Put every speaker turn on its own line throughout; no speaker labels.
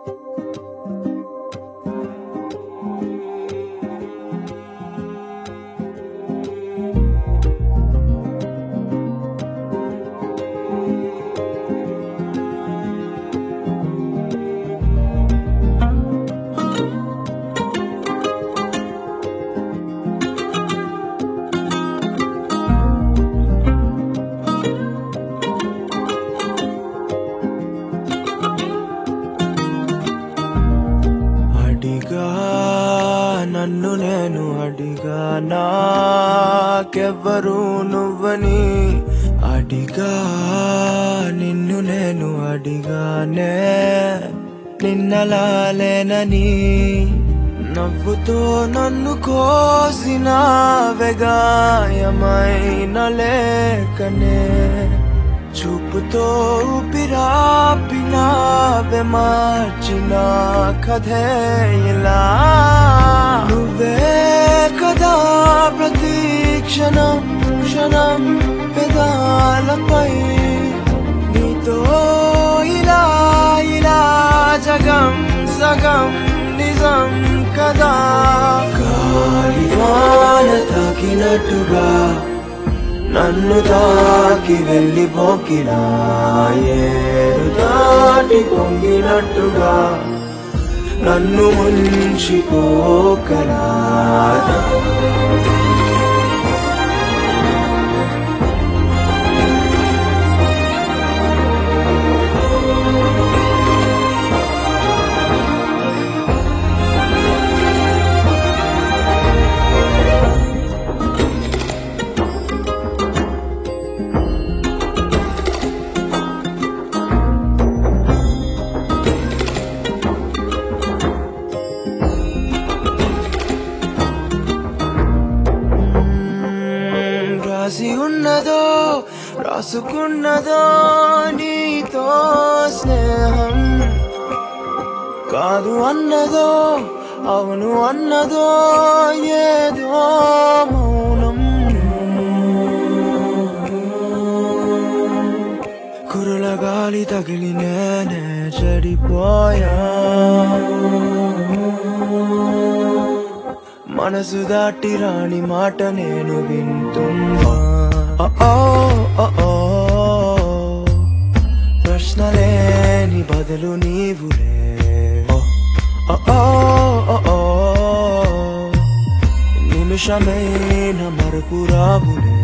అడిగా నన్ను నేను అడిగా నాకెవ్వరు నువ్వని అడిగా నిన్ను నేను అడిగానే నిన్నలా లేనని నవ్వుతో నన్ను కోసిన వెగాయమైన లేకనే చూపుతో ఊపిరాపినావే మార్చిన కథే ఇలా నువ్వే కదా ప్రతి క్షణం క్షణం పెదాలపై నీతో ఇలా ఇలా జగం సగం నిజం కదా గాలివాన తాకినట్టుగా నన్ను తాకి వెళ్ళిపోకినా ఏరు దాటి పొంగినట్టుగా నన్ను ముంచిపోకరా మ్మ్, రాసి ఉన్నదో రాసుకున్నదో నీతో స్నేహం కాదు అన్నదో అవును అన్నదో ఏదో మౌనం కురుల గాలి తగిలి నేనే చెడిపోయా మనసు దాటి రాని మాట నేను వింటున్నా ఓ, ఓ, ఓ, ఓ. ప్రశ్నలేని బదులు నీవులే ఓ, ఓ, ఓ, ఓ, ఓ. నిమిషమైన మరపు రావులే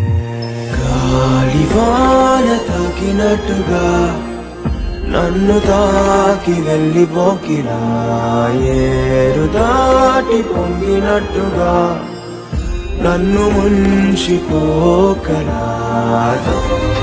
గాలివాన తాకినట్టుగా నన్ను తాకి వెళ్ళిపోకిరా ఏరు దాటి పొంగినట్టుగా నన్ను ముంచిపోకరా